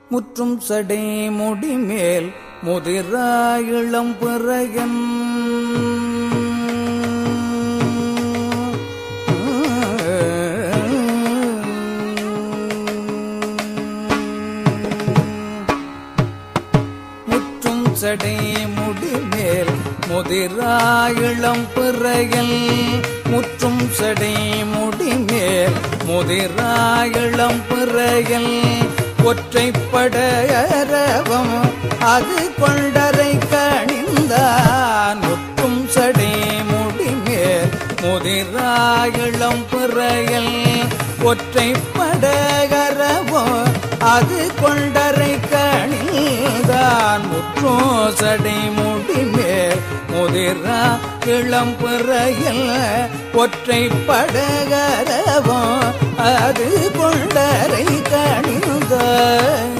முற்றும் சடை முடிமேல் முதிராயிளம் பிறகன் முற்றும் சடை முடிமேல் முதிராயிளம் பிறையல் முற்றும் சடை முடிமேல் முதிராயிளம் பிறையல் ஒற்றைப்படையரவம் அது கொண்டரை கணிந்தான் முற்றும் சடை முடிமேல் முதிராயிளம் பிறையல் ஒற்றைப்படகரவோ அது கொண்டரை கணில்தான் முற்றோ சடை முடிமேல் முதிரா இளம் பிறையில் ஒற்றை படகரவோ அது கொண்டரை கணில்தான்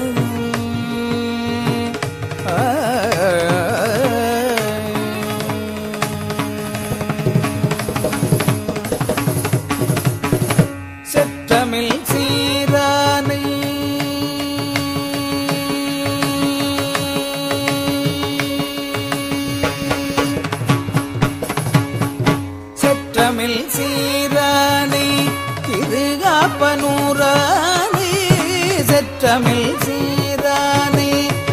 செற்றமில் சீரானை செற்றமில் சீரானை திருகாப்பனூரானை செற்றமில் சீரானை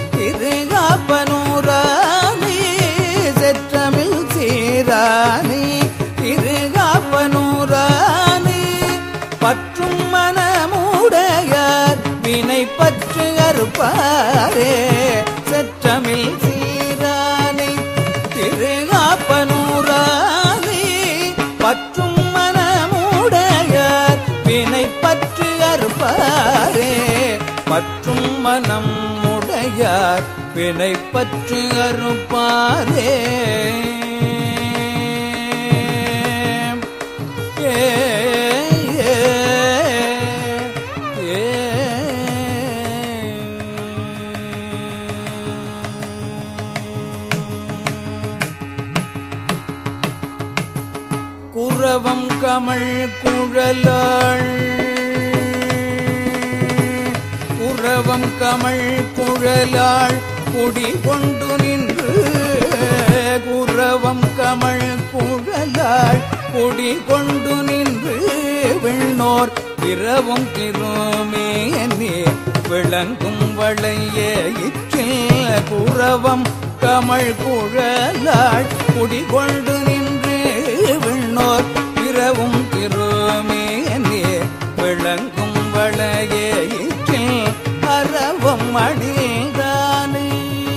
திருகாப்பனூரானை செற்றமில் சீரானை திருகாப்பனூரானை பற்றும் மனமுடையார் வினை பற்று அறுப்பாரே செற்றமில் சீரானை திருகாப்பனூரானை பற்றும் மனமுடையார் வினை பற்று அறுப்பாரே பற்றும் மனம் உடையார் வினை பற்று அறுப்பாரே ஏ ஏ ஏ குரவம் கமழ் குழலாள் குரவம் கமழ் குழலாள் குடி கொண்டு நின்று குரவம் கமழ் குழலாள் குடி கொண்டு நின்று விண்ணோர் பிறவும் திருமேனே விளங்கும் வளைய இற்றில் குரவம் கமழ் குழலாள் குடி கொண்டு நின்று விண்ணோர் பிறவும் திருமேனே விளங்கும் வளைய இற்றில் அறவம் அணிந்தானே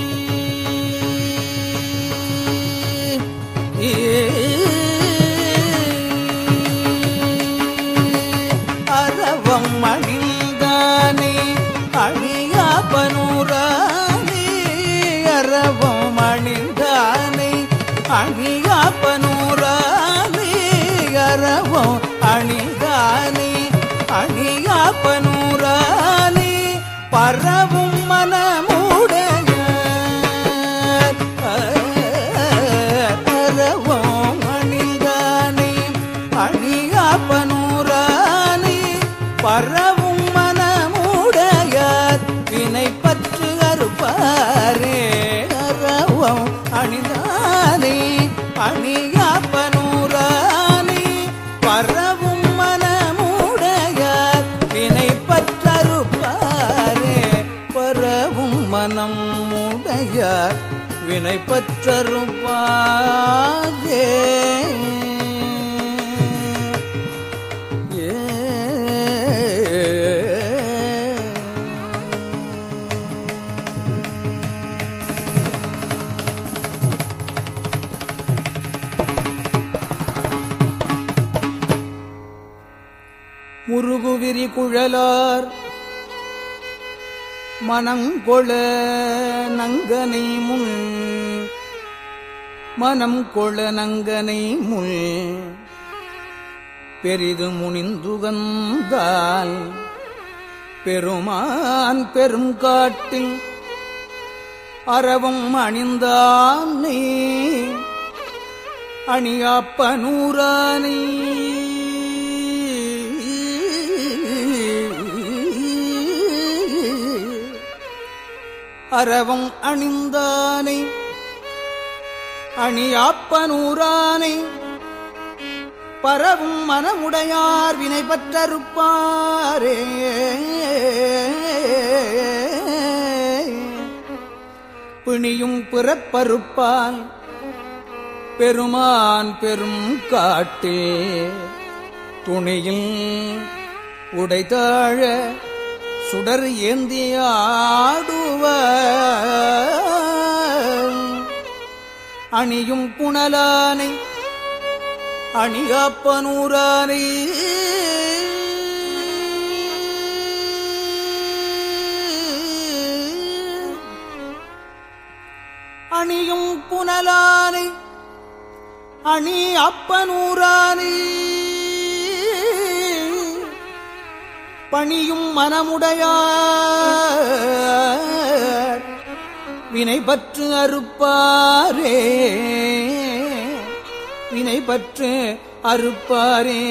அறவம் அணிந்தானே அழியா பனூரானே அறவம் அணிந்தானே அழியா பனூரானே அறவம் அணிந்தானே அழியா பனூரானே பரவும் மனமுடைய அறவம் அணிந்தானே அழியா பனூரானே பரவும் மனமுடையார் வினை பற்று அறுப்பாரே அறவம் அணிந்தானே அணியா பனூரானே பரவும் மனமுடையார் வினை பற்றறுப்பாரே பரவும் மனம் உடையார் வினை பற்றறுப்பாரே ஏ முருகுவிரி குழலார் மனங்கொள நங்கனை முன் மனம் கொள நங்கனை முள் பெரிது முனிந்துகந்தால் பெருமான் பெரும் காட்டில் அறவும் அணிந்தானே அணியாப்பனூரானே அரவம் அணிந்தானை அணியாப்பனூரானை பரவும் மனமுடையார் வினை பற்றறுப்பாரே பிணியும் பிறப்பறுப்பால் பெருமான் பெரும் காட்டே துணியில் உடைதாழ சுடர் ஏந்தியாடுவ அணியும் புனலானை அணியாப்பனூரானை அணியும் புனலானை அணி அப்பனூரானை பணியும் மனமுடையார் வினை பற்று அறுப்பாரே வினை பற்று அறுப்பாரே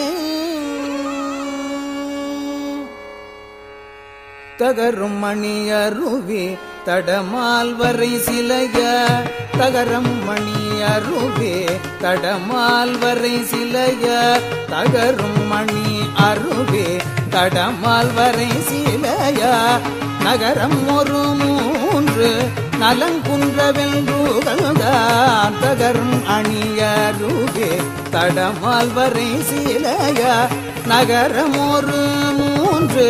தகரும் மணி அருவி தடமால் வரை சிலைய தகரம் மணி அருவே தடமால் வரை சிலைய தகரும் மணி அருவே தடமால் வரை சிலைய நகரம் ஒரு மூன்று நலங்குன்றவென்றுகழ்ந்தான் தகரும் அணியருவே தடமால் வரை சிலைய நகரம் ஒரு மூன்று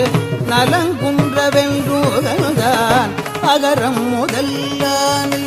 நலங்குன்றவென்றுகழ்ந்தான் அகரம் முதல்லானே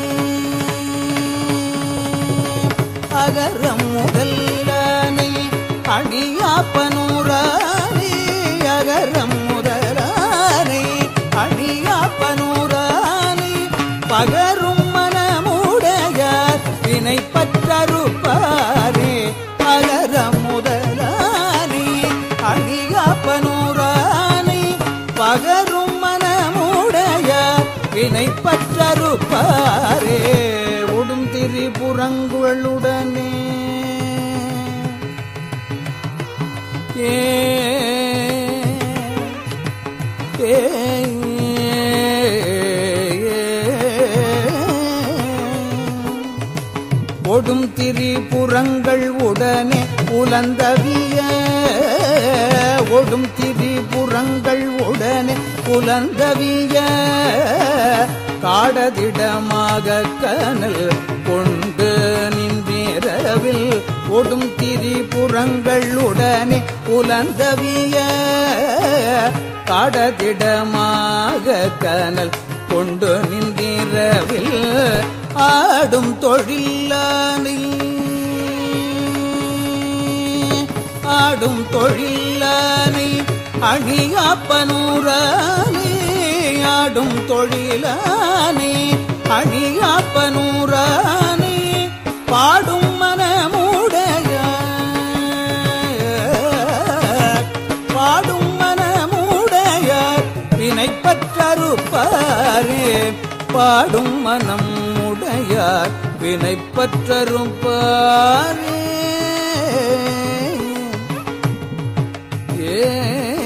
அகரம் முதல்லானை அணியாப்பனூரானே அகரம் முதலானே அணியாப்பனூரானே பகரும் மனமுடையார் வினை பற்றறுப்பாரே அகரம் முதலானே அணியாப்பனூரானே பகரும் மனமுடையார் வினை பற்றறுப்பாரே உடும் திரிபுறங்குகளுடனே ஏ ஏ ஒடும் திரிபுறங்கள் உடனே உலந்தவிய ஒடும் திரிபுறங்கள் உடனே உலந்தவிய காடதிடமாக கனல் கொண்டு நின்றவில் ஒடும் திரிபுறங்கள் உடனே உலந்தவிய காடதிடமாக கனல் கொண்டு நின்றவில் ஆடும் தொழிலானை ஆடும் தொழிலானை அணியாப்பனூரானே ஆடும் தொழிலானே அணியாப்பனூரானே பாடும் மனமுடைய பாடும் மனமுடைய வினை பற்றறுப்பாரே பாடும் மனம் உடையார் வினை பற்றறுப்பாரே ஏ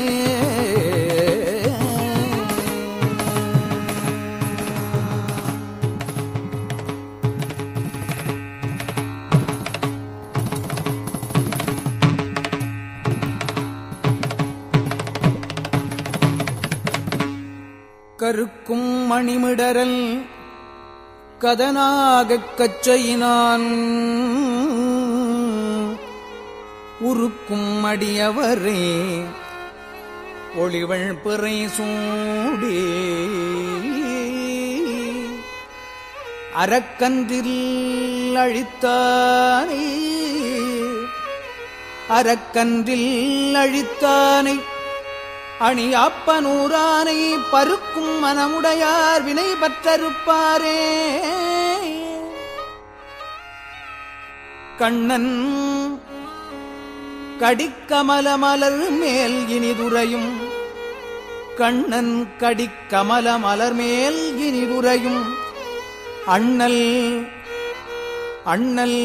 கருக்கும் மணிமிடரல் கதனாகக் கச்சையினான் உருக்கும் அடியவரே ஒளிவள் பிறை சூடி அறக்கன்றில் அழித்தானே அறக்கன்றில் அழித்தானை அணியாப்பனூரானை பருக்கும் மனமுடையார் வினை பற்றறுப்பாரே கண்ணன் கடிக்கமல மலர் மேல் இனிதுரையும் கண்ணன் கடிக்கமல மலர் மேல் இனிதுரையும் அண்ணல் அண்ணல்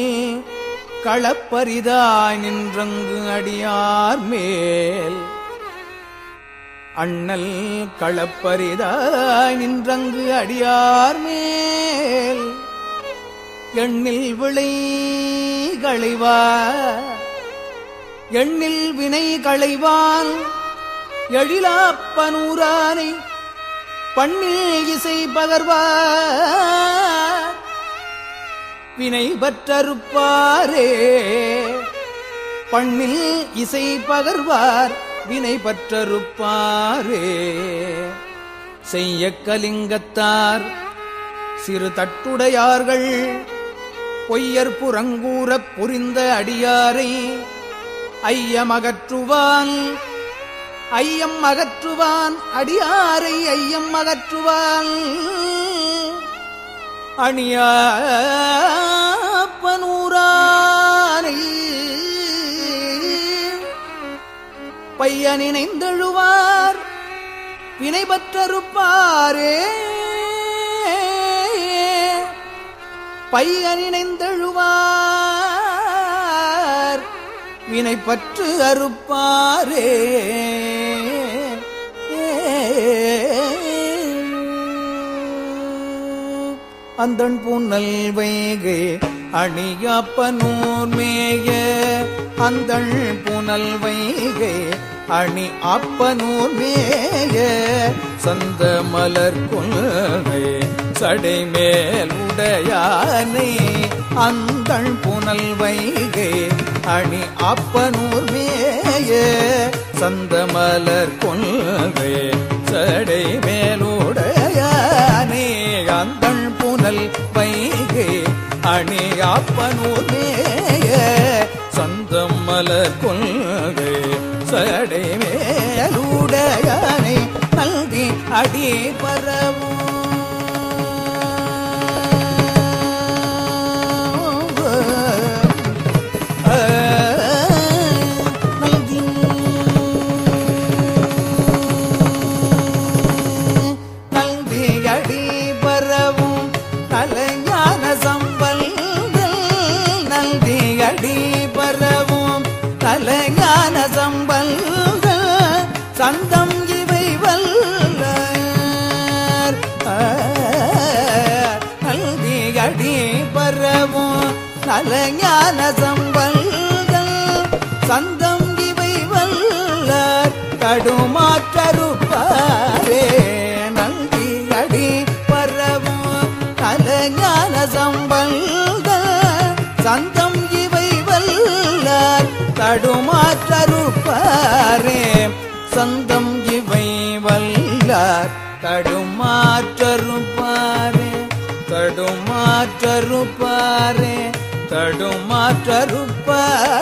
களப்பரிதாய் நின்றங்கு அடியார் மேல் அண்ணல் களப்பரிதாய் நின்றங்கு அடியார் மேல் எண்ணில் விளை களைவார் எண்ணில் வினை களைவான் எழிலாப்பனூரானை பண்ணில் இசை பகர்வார் வினை பற்றறுப்பாரே பண்ணில் இசை பகர்வார் வினை பற்றறுப்பாரே செய்ய கலிங்கத்தார் சிறு தட்டுடையார்கள் பொய்யர் புறங்கூறப் புரிந்த அடியாரை ஐயமகற்றுவான் ஐயம் அகற்றுவான் அடியாரை ஐயம் அகற்றுவான் அணியாப்பனூரானை பையன் இணைந்தழுவார் வினை பற்றறுப்பாரே பையன் இணைந்தழுவார் வினை பற்று அறுப்பாரே அந்தன் புன்னல் வைகை அணியாப்பனூர் மேய அந்தள் புனல் வைகை அணி அப்பனூர் மேய சந்த மலர் கொள்கை சடை மேல் உடையானை அந்தள் புனல் வைகை அணி அப்பனூர் மேய சந்த மலர் கொள்கை சடை மேலுடையானே அந்தள் புனல் வைகை அணி அப்பனூர் மேய சந்தம் மலர் கொள்கை சடை மேலுடையானை நல்கி அடி நல்தியடி பரவும் கலைஞான சம்பல்கள் நல்தியடி பரவும் கலைஞான சம்பல்கள் சந்தம் இவை வல்ல நல்தியடி பரவும் கலைஞான சம்பல்கள் சந்தம் இவை வல்ல கடுமாற்றருப்பாரே நல்கி அடி பரவும் கலைஞான சம்பல்க சந்தம் இவை வல்லார் தடுமாற்றருப்பாரே சந்தம் இவை வல்லார் தடுமாற்றருப்பாரே தடுமாற்றருப்பாரே தடுமாற்றருப்பாரே